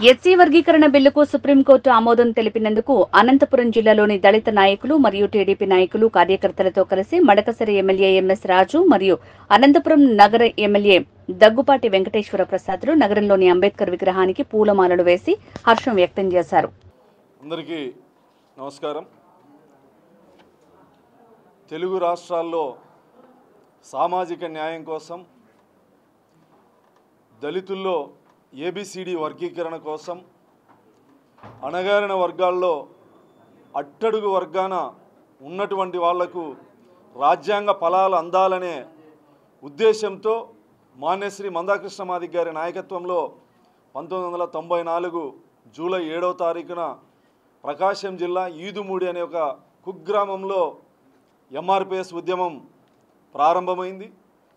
SC వర్గీకరణ బిల్లుకు supreme court ఆమోదం తెలిపినందుకు అనంతపురం జిల్లాలోని దళిత నాయకులు మరియు టీడీపీ నాయకులు కార్యకర్తలతో కలిసి మడకసిరి ఎమ్మెల్యే ఎంఎస్ రాజు మరియు అనంతపురం నగర ఎమ్మెల్యే దగ్గుపాటి వెంకటేశ్వర ప్రసాద్లు నగరంలోని అంబేద్కర్ విగ్రహానికి పూలమాలలు వేసి హర్షం వ్యక్తం చేశారు అందరికీ నమస్కారం తెలుగు రాష్ట్రాల్లో సామాజిక న్యాయం కోసం దళితుల్లో ఏబిసిడి వర్గీకరణ కోసం అణగారిన వర్గాల్లో అట్టడుగు వర్గాన ఉన్నటువంటి వాళ్లకు రాజ్యాంగ ఫలాలు అందాలనే ఉద్దేశంతో మాన్యశ్రీ మందాకృష్ణ మాదిక్ గారి నాయకత్వంలో పంతొమ్మిది వందల తొంభై నాలుగు జూలై ఏడవ తారీఖున ప్రకాశం జిల్లా ఈదుమూడి అనే ఒక కుగ్రామంలో ఎంఆర్పిఎస్ ఉద్యమం ప్రారంభమైంది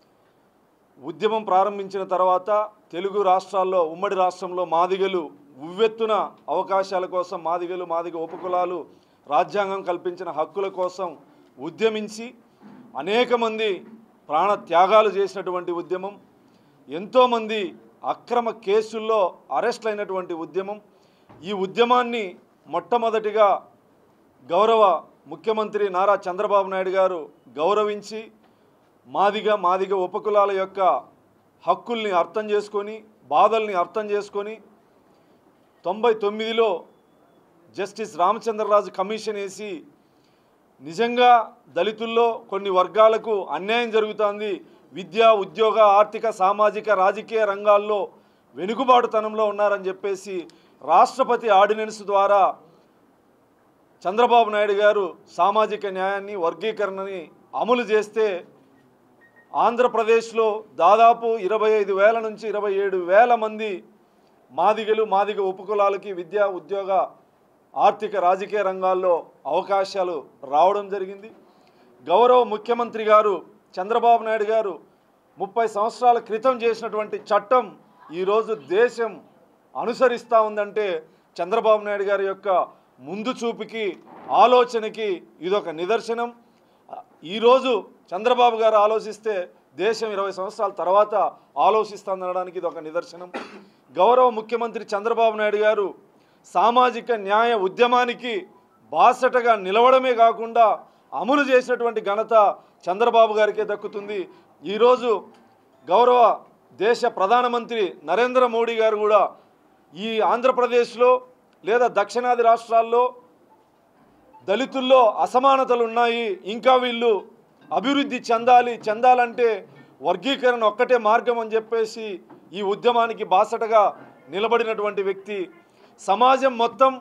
ఉద్యమం ప్రారంభించిన తర్వాత తెలుగు రాష్ట్రాల్లో ఉమ్మడి రాష్ట్రంలో మాదిగలు ఉవ్వెత్తున అవకాశాల కోసం మాదిగలు మాదిగ ఉపకులాలు రాజ్యాంగం కల్పించిన హక్కుల కోసం ఉద్యమించి అనేక మంది ప్రాణ త్యాగాలు చేసినటువంటి ఉద్యమం ఎంతోమంది అక్రమ కేసుల్లో అరెస్ట్ అయినటువంటి ఉద్యమం ఈ ఉద్యమాన్ని మొట్టమొదటిగా గౌరవ ముఖ్యమంత్రి నారా చంద్రబాబు నాయుడు గారు గౌరవించి మాదిగ మాదిగ ఉపకులాల యొక్క హక్కుల్ని అర్థం చేసుకొని బాధల్ని అర్థం చేసుకొని తొంభై తొమ్మిదిలో జస్టిస్ రామచంద్రరాజు కమిషన్ వేసి నిజంగా దళితుల్లో కొన్ని వర్గాలకు అన్యాయం జరుగుతోంది విద్య ఉద్యోగ ఆర్థిక సామాజిక రాజకీయ రంగాల్లో వెనుకబాటుతనంలో ఉన్నారని చెప్పేసి రాష్ట్రపతి ఆర్డినెన్స్ ద్వారా చంద్రబాబు నాయుడు గారు సామాజిక న్యాయాన్ని వర్గీకరణని అమలు చేస్తే ఆంధ్రప్రదేశ్లో దాదాపు ఇరవై ఐదు వేల నుంచి ఇరవై ఏడు వేల మంది మాదిగలు మాదిగ ఉపకులాలకి విద్యా ఉద్యోగ ఆర్థిక రాజకీయ రంగాల్లో అవకాశాలు రావడం జరిగింది గౌరవ ముఖ్యమంత్రి గారు చంద్రబాబు నాయుడు గారు ముప్పై సంవత్సరాల క్రితం చేసినటువంటి చట్టం ఈరోజు దేశం అనుసరిస్తూ ఉందంటే చంద్రబాబు నాయుడు గారి యొక్క ముందు చూపుకి ఆలోచనకి ఇదొక నిదర్శనం ఈరోజు చంద్రబాబు గారు ఆలోచిస్తే దేశం ఇరవై సంవత్సరాల తర్వాత ఆలోచిస్తుందనడానికి ఇది ఒక నిదర్శనం గౌరవ ముఖ్యమంత్రి చంద్రబాబు నాయుడు గారు సామాజిక న్యాయ ఉద్యమానికి బాసటగా నిలవడమే కాకుండా అమలు చేసినటువంటి ఘనత చంద్రబాబు గారికే దక్కుతుంది ఈరోజు గౌరవ దేశ ప్రధానమంత్రి నరేంద్ర మోడీ గారు కూడా ఈ ఆంధ్రప్రదేశ్లో లేదా దక్షిణాది రాష్ట్రాల్లో దళితుల్లో అసమానతలు ఉన్నాయి ఇంకా వీళ్ళు అభివృద్ధి చెందాలి చెందాలంటే వర్గీకరణ ఒక్కటే మార్గం అని చెప్పేసి ఈ ఉద్యమానికి బాసటగా నిలబడినటువంటి వ్యక్తి సమాజం మొత్తం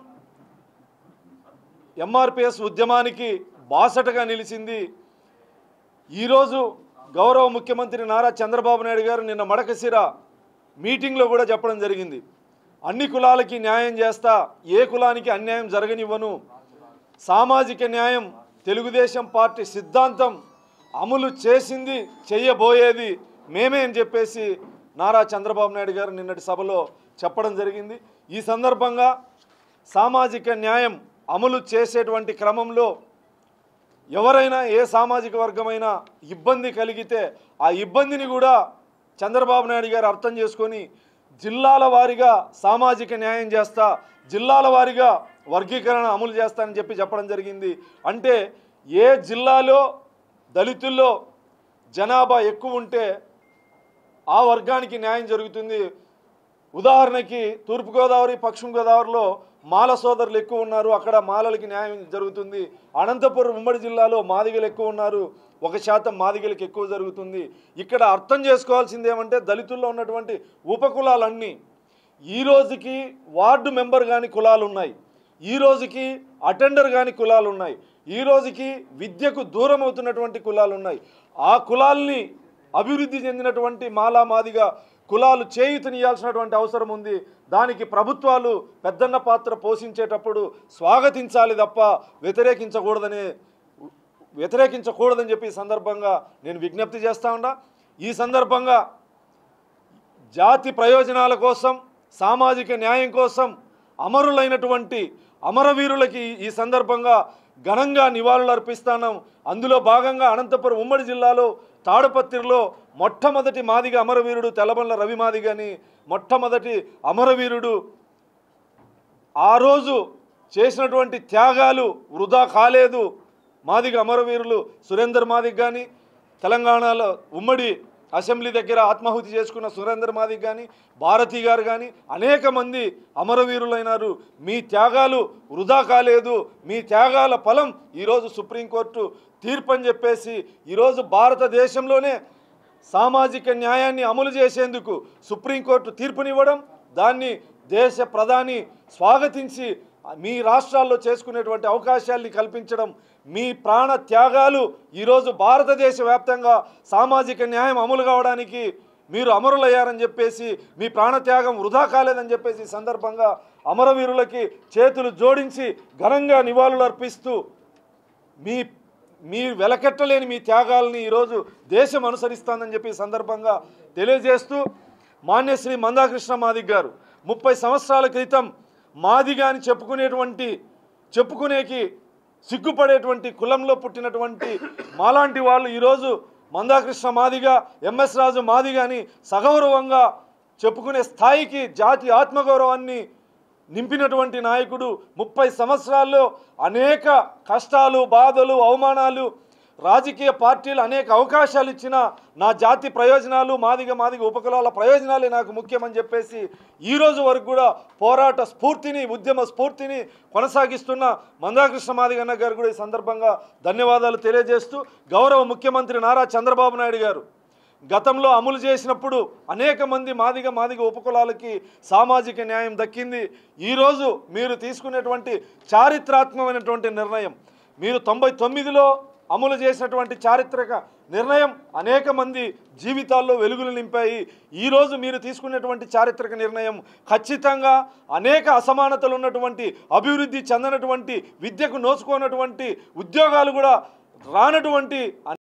ఎంఆర్పిఎస్ ఉద్యమానికి బాసటగా నిలిచింది ఈరోజు గౌరవ ముఖ్యమంత్రి నారా చంద్రబాబు నాయుడు గారు నిన్న మడకశిర మీటింగ్లో కూడా చెప్పడం జరిగింది అన్ని కులాలకి న్యాయం చేస్తా ఏ కులానికి అన్యాయం జరగనివ్వను సామాజిక న్యాయం తెలుగుదేశం పార్టీ సిద్ధాంతం అమలు చేసింది చెయ్యబోయేది మేమే అని చెప్పేసి నారా చంద్రబాబు నాయుడు గారు నిన్నటి సభలో చెప్పడం జరిగింది ఈ సందర్భంగా సామాజిక న్యాయం అమలు చేసేటువంటి క్రమంలో ఎవరైనా ఏ సామాజిక వర్గమైనా ఇబ్బంది కలిగితే ఆ ఇబ్బందిని కూడా చంద్రబాబు నాయుడు గారు అర్థం చేసుకొని జిల్లాల వారీగా సామాజిక న్యాయం చేస్తా జిల్లాల వారీగా వర్గీకరణ అమలు చేస్తానని చెప్పి చెప్పడం జరిగింది అంటే ఏ జిల్లాలో దళితుల్లో జనాభా ఎక్కువ ఉంటే ఆ వర్గానికి న్యాయం జరుగుతుంది ఉదాహరణకి తూర్పుగోదావరి పశ్చిమ గోదావరిలో మాల సోదరులు ఎక్కువ ఉన్నారు అక్కడ మాలలకి న్యాయం జరుగుతుంది అనంతపురం ఉమ్మడి జిల్లాలో మాదిగలు ఎక్కువ ఉన్నారు ఒక శాతం మాదిగలకు ఎక్కువ జరుగుతుంది ఇక్కడ అర్థం చేసుకోవాల్సింది ఏమంటే దళితుల్లో ఉన్నటువంటి ఉపకులాలన్నీ ఈ రోజుకి వార్డు మెంబర్ కానీ కులాలు ఉన్నాయి ఈ రోజుకి అటెండర్ కానీ కులాలు ఉన్నాయి ఈ రోజుకి విద్యకు దూరం అవుతున్నటువంటి కులాలు ఉన్నాయి ఆ కులాల్ని అభివృద్ధి చెందినటువంటి మాలా మాదిగా కులాలు చేయుతనియాల్సినటువంటి అవసరం ఉంది దానికి ప్రభుత్వాలు పెద్దన్న పాత్ర పోషించేటప్పుడు స్వాగతించాలి తప్ప వ్యతిరేకించకూడదనే వ్యతిరేకించకూడదని చెప్పి ఈ సందర్భంగా నేను విజ్ఞప్తి చేస్తా ఉన్నా ఈ సందర్భంగా జాతి ప్రయోజనాల కోసం సామాజిక న్యాయం కోసం అమరులైనటువంటి అమరవీరులకి ఈ సందర్భంగా ఘనంగా నివాళులు అర్పిస్తున్నాం అందులో భాగంగా అనంతపురం ఉమ్మడి జిల్లాలో తాడుపత్రిలో మొట్టమొదటి మాదిగ అమరవీరుడు తెల్లబండ్ల రవి మాదిగని మొట్టమొదటి అమరవీరుడు ఆ రోజు చేసినటువంటి త్యాగాలు వృధా కాలేదు మాదిగ అమరవీరులు సురేందర్ మాదిగ్ కానీ తెలంగాణలో ఉమ్మడి అసెంబ్లీ దగ్గర ఆత్మాహుతి చేసుకున్న సురేందర్ మాదిగ్ కానీ భారతి గారు కానీ అనేక మంది అమరవీరులైనారు మీ త్యాగాలు వృధా కాలేదు మీ త్యాగాల ఫలం ఈరోజు సుప్రీంకోర్టు తీర్పు అని చెప్పేసి ఈరోజు భారతదేశంలోనే సామాజిక న్యాయాన్ని అమలు చేసేందుకు సుప్రీంకోర్టు తీర్పునివ్వడం దాన్ని దేశ ప్రధాని స్వాగతించి మీ రాష్ట్రాల్లో చేసుకునేటువంటి అవకాశాల్ని కల్పించడం మీ ప్రాణ త్యాగాలు ఈరోజు భారతదేశ వ్యాప్తంగా సామాజిక న్యాయం అమలు కావడానికి మీరు అమరులయ్యారని చెప్పేసి మీ ప్రాణత్యాగం వృధా కాలేదని చెప్పేసి ఈ సందర్భంగా అమరవీరులకి చేతులు జోడించి ఘనంగా నివాళులు అర్పిస్తూ మీ మీ వెలకెట్టలేని మీ త్యాగాలని ఈరోజు దేశం అనుసరిస్తుందని చెప్పి ఈ సందర్భంగా తెలియజేస్తూ మాన్యశ్రీ మందాకృష్ణ మాదిగ్ గారు ముప్పై సంవత్సరాల క్రితం మాదిగా అని చెప్పుకునేటువంటి చెప్పుకునేకి సిగ్గుపడేటువంటి కులంలో పుట్టినటువంటి మాలాంటి వాళ్ళు ఈరోజు మందాకృష్ణ మాదిగా ఎంఎస్ రాజు మాదిగా అని సగౌరవంగా చెప్పుకునే స్థాయికి జాతి ఆత్మగౌరవాన్ని నింపినటువంటి నాయకుడు ముప్పై సంవత్సరాల్లో అనేక కష్టాలు బాధలు అవమానాలు రాజకీయ పార్టీలు అనేక అవకాశాలు ఇచ్చిన నా జాతి ప్రయోజనాలు మాదిగ మాదిగ ఉపకులాల ప్రయోజనాలే నాకు ముఖ్యమని చెప్పేసి ఈ రోజు వరకు కూడా పోరాట స్ఫూర్తిని ఉద్యమ స్ఫూర్తిని కొనసాగిస్తున్న మందాకృష్ణ మాదిగన్న గారు కూడా ఈ సందర్భంగా ధన్యవాదాలు తెలియజేస్తూ గౌరవ ముఖ్యమంత్రి నారా చంద్రబాబు నాయుడు గారు గతంలో అమలు చేసినప్పుడు అనేక మంది మాదిగ మాదిగ ఉపకులాలకి సామాజిక న్యాయం దక్కింది ఈరోజు మీరు తీసుకునేటువంటి చారిత్రాత్మకమైనటువంటి నిర్ణయం మీరు తొంభై తొమ్మిదిలో అమలు చేసినటువంటి చారిత్రక నిర్ణయం అనేక మంది జీవితాల్లో వెలుగులు నింపాయి ఈరోజు మీరు తీసుకునేటువంటి చారిత్రక నిర్ణయం ఖచ్చితంగా అనేక అసమానతలు ఉన్నటువంటి అభివృద్ధి చెందనటువంటి విద్యకు నోచుకోనటువంటి ఉద్యోగాలు కూడా రానటువంటి